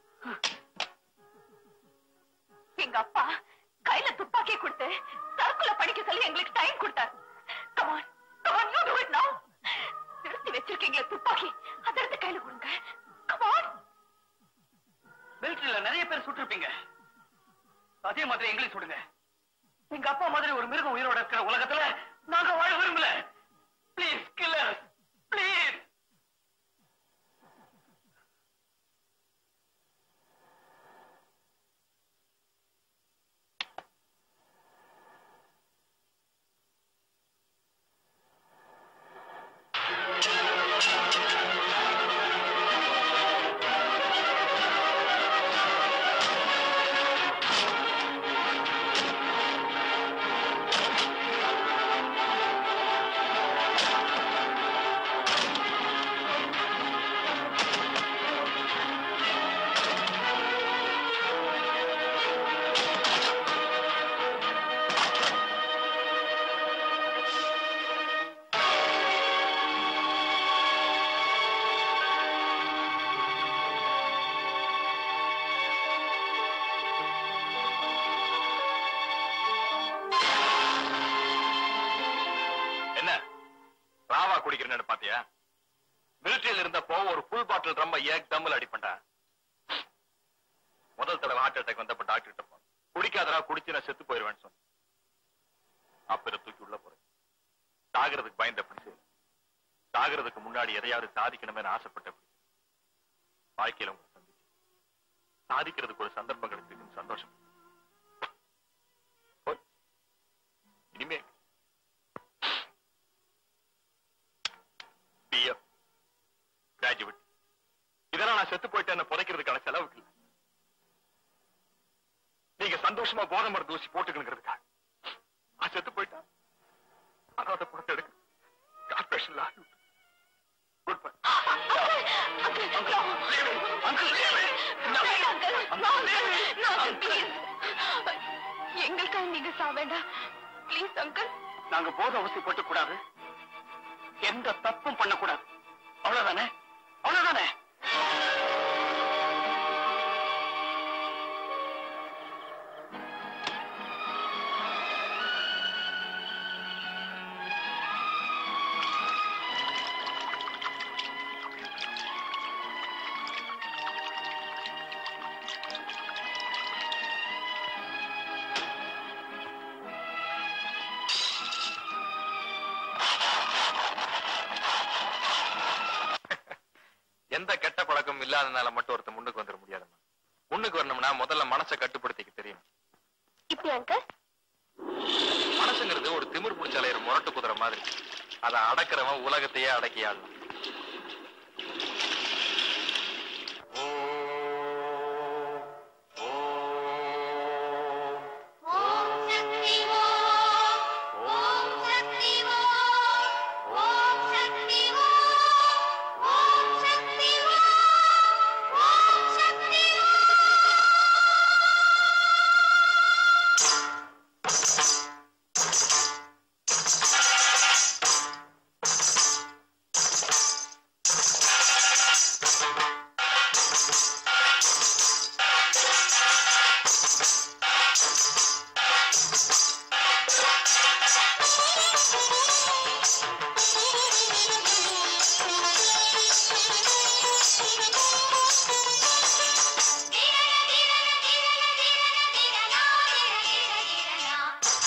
S2: எங்க அப்பா கையில துப்பாக்கி கொடுத்து சர்க்குல படிக்க சொல்லி எங்களுக்கு டைம் கொடுத்தாரு come on come on you do it now நிறுத்தி வச்சிருக்கீங்களே துப்பாக்கி அதை எடுத்து கையில கொடுங்க கமான்
S1: மிலிட்டரியில நிறைய பேர் சுட்டிருப்பீங்க அதே மாதிரி எங்களையும் சுடுங்க எங்க அப்பா மாதிரி ஒரு மிருகம் உயிரோட இருக்கிற உலகத்துல நாங்க வாழ விரும்பல ப்ளீஸ் கில்லர் ப்ளீஸ்
S5: என்ன ராவா குடிக்கிறேன்னு பாத்தியா மிலிட்டரியில இருந்தப்போ ஒரு ஃபுல் பாட்டில் ரொம்ப ஏக் தம்மில் அடிப்பண்டா முதல் தடவை ஹார்ட் அட்டாக் வந்தப்ப டாக்டர் கிட்ட போனேன் குடிக்காதடா குடிச்சு நான் செத்து போயிருவேன்னு சொன்னேன் அப்புறம் தூக்கி உள்ள போறேன் சாகிறதுக்கு பயந்த அப்படி செய்யல சாகிறதுக்கு முன்னாடி எதையாவது சாதிக்கணுமே ஆசைப்பட்டபடி வாழ்க்கையில உங்களை சந்திச்சு சாதிக்கிறதுக்கு ஒரு சந்தர்ப்பம் கிடைச்சிருக்குன்னு சந்தோஷம் போய். இனிமே பிஎஃப் கிராஜுவேட் இதெல்லாம் நான் செத்து போயிட்டு என்ன புதைக்கிறதுக்கான செலவுக்கு இல்லை நீங்க சந்தோஷமா போதை மருந்து ஊசி போட்டுக்கணுங்கிறதுக்காக நான் செத்து போயிட்டா அனாத பணத்தை எடுக்க கார்பரேஷன்ல குட் பை
S2: எங்களுக்காக நீங்க சாக வேண்டாம் ப்ளீஸ் அங்கிள்
S3: நாங்க போதை ஊசி போட்டு கூடாது எந்த தப்பும் பண்ணக்கூடாது அவ்வளவுதானே அவ்வளவுதானே
S5: எந்த கெட்ட பழக்கம் இல்லாதனால மட்டும் ஒருத்தன் முன்னுக்கு வந்துட முடியாதும்மா முன்னுக்கு வரணும்னா முதல்ல மனசை கட்டுப்படுத்திக்க தெரியும்
S2: இப்படி அங்கிள்
S5: மனசுங்கிறது ஒரு திமிர் பிடிச்ச அலையிற முரட்டு குதிரை மாதிரி அதை அடக்கிறவன் உலகத்தையே அடக்கி ஆடலாம்
S7: ஓம் சக்தி ஓம் ஓம் சக்தி ஓம் ஓம் சக்தி ஓம் ஓம் சக்தி ஓம் ஓம் சக்தி ஓம்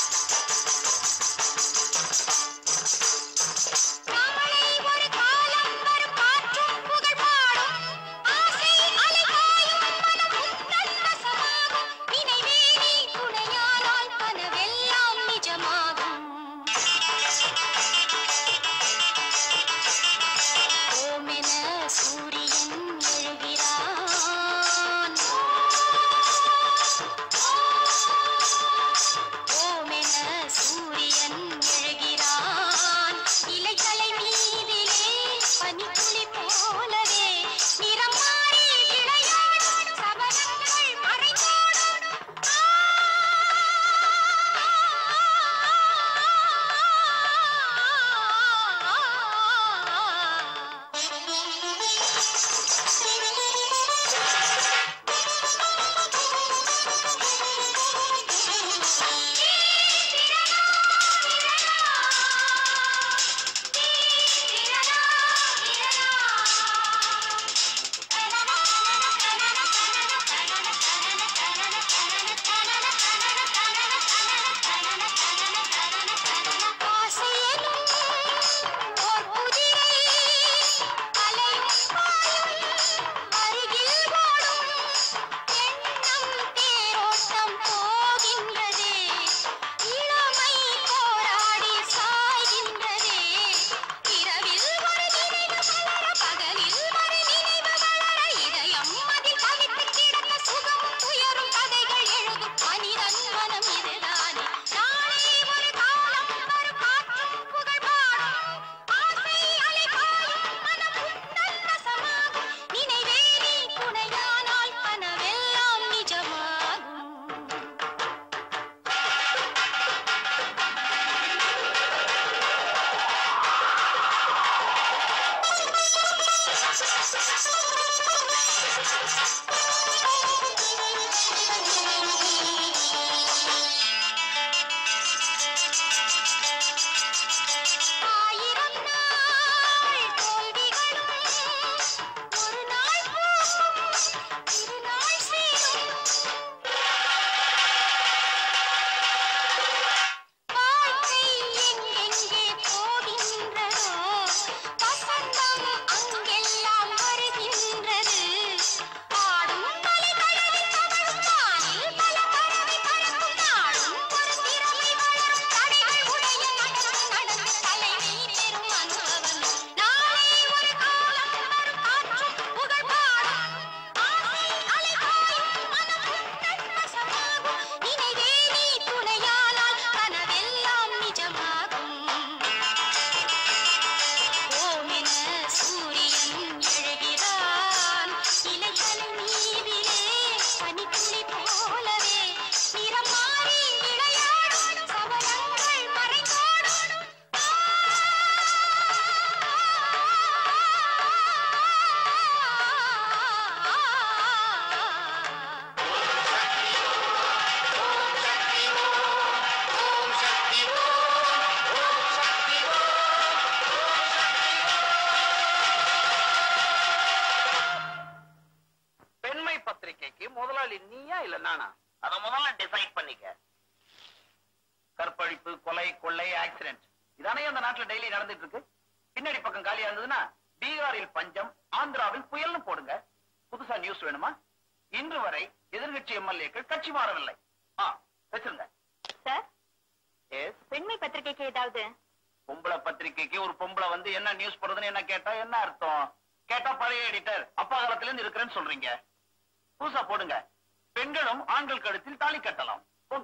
S9: வேணாலும் டிசைட் பண்ணிக்க கற்பழிப்பு கொலை கொள்ளை ஆக்சிடென்ட் இதானே அந்த நாட்டுல டெய்லி நடந்துட்டு இருக்கு பின்னாடி பக்கம் காலியா இருந்ததுன்னா பீகாரில் பஞ்சம் ஆந்திராவில் புயல்னு போடுங்க புதுசா நியூஸ் வேணுமா இன்று வரை எதிர்கட்சி எம்எல்ஏக்கள் கட்சி மாறவில்லை ஆ வச்சிருங்க
S2: சார்
S9: எஸ்
S2: பெண்மை பத்திரிகைக்கு ஏதாவது
S9: பொம்பளை பத்திரிக்கைக்கு ஒரு பொம்பளை வந்து என்ன நியூஸ் போடுறதுன்னு என்ன கேட்டா என்ன அர்த்தம் கேட்டா பழைய எடிட்டர் அப்பா காலத்துல இருந்து இருக்கிறேன்னு சொல்றீங்க புதுசா போடுங்க பெண்களும் ஆண்கள் கழுத்தில் தாலி கட்டலாம் போங்க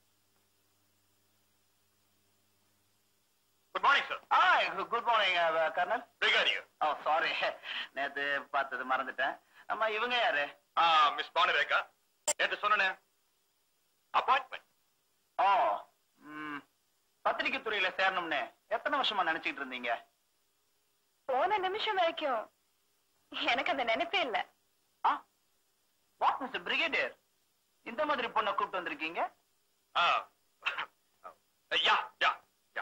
S5: குட் மார்னிங் சார்
S9: ஆ good morning colonel
S5: brigadier
S9: oh sorry நேத்து பார்த்தது மறந்துட்டேன் அம்மா இவங்க யாரு
S5: மிஸ் பானுரேகா நேற்று சொன்னேன் அப்பாயின்மெண்ட்
S9: ஓ ம், பத்திரிக்கை துறையில சேரணும்னு எத்தனை வருஷமா நினைச்சிட்டு இருந்தீங்க
S2: போன நிமிஷம் வரைக்கும் எனக்கு அந்த நினைப்பே இல்ல
S9: ஆ வாட் மிஸ்டர் பிரிகேடியர் இந்த மாதிரி பொண்ணை கூப்பிட்டு வந்திருக்கீங்க
S5: யா யா யா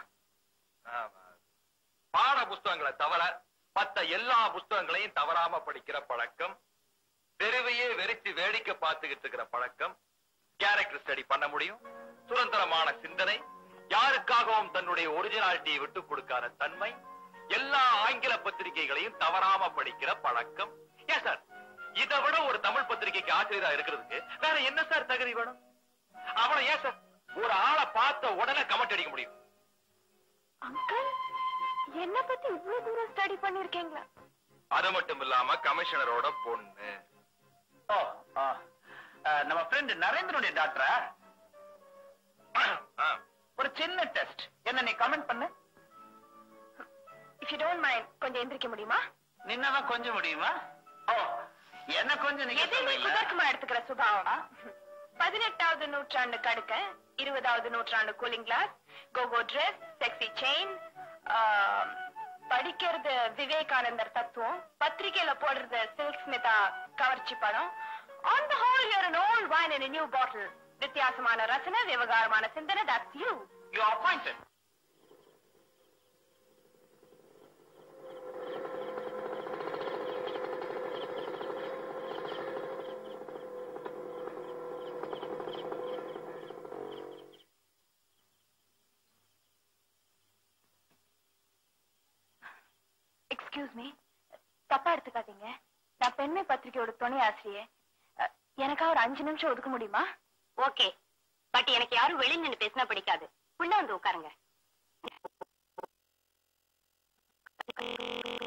S5: பாட புஸ்தகங்களை தவிர மத்த எல்லா புஸ்தகங்களையும் தவறாம படிக்கிற பழக்கம் தெருவையே வெறிச்சு வேடிக்கை பார்த்துக்கிட்டு இருக்கிற பழக்கம் கேரக்டர் ஸ்டடி பண்ண முடியும் சுதந்திரமான சிந்தனை யாருக்காகவும் தன்னுடைய ஒரிஜினாலிட்டியை விட்டு கொடுக்காத தன்மை எல்லா ஆங்கில பத்திரிகைகளையும் தவறாம படிக்கிற பழக்கம் ஏன் சார் இதை விட ஒரு தமிழ் பத்திரிகைக்கு ஆசிரியரா இருக்கிறதுக்கு வேற என்ன சார் தகுதி வேணும் அவனை ஏன் சார் ஒரு ஆளை பார்த்த உடனே கமெண்ட் அடிக்க முடியும்
S2: அங்கிள் என்ன பத்தி இவ்வளவு தூரம் ஸ்டடி பண்ணிருக்கீங்களா
S5: அது மட்டும் இல்லாம கமிஷனரோட பொண்ணு
S9: ஓ ஆ, ஆ, நம்ம ஃப்ரெண்ட் நரேந்திரனுடைய டாக்டரா
S5: ஆ,
S9: ஒரு சின்ன டெஸ்ட் என்ன நீ கமெண்ட் பண்ணு
S2: இஃப் யூ டோன்ட் மைண்ட் கொஞ்சம் எந்திரிக்க முடியுமா
S9: நின்னதான் கொஞ்சம் முடியுமா ஓ என்ன கொஞ்சம் நீங்க
S2: எதையுமே
S9: சொல்றீங்களா?
S2: குதர்க்கமா எடுத்துக்கிற சுபாவமா பதினெட்டாவது நூற்றாண்டு கடுக்க இருபதாவது நூற்றாண்டு கூலிங் கிளாஸ் கோகோ ட்ரெஸ் செக்ஸி செயின் படிக்கிறது விவேகானந்தர் தத்துவம் பத்திரிகையில போடுறது சில்க் ஸ்மிதா கவர்ச்சி படம் on the whole you're an old wine in a new bottle வித்தியாசமான ரசனை விவகாரமான சிந்தனை that's you
S9: You are appointed.
S2: Excuse me தப்பா எடுத்துக்காதீங்க நான் பெண்மை பத்திரிகையோட துணை ஆசிரியர் அஹ், எனக்கா ஒரு அஞ்சு நிமிஷம் ஒதுக்க முடியுமா
S8: ஓகே பட் எனக்கு யாரும் வெளியில நின்னு பேசினா பிடிக்காது உள்ள வந்து உட்காருங்க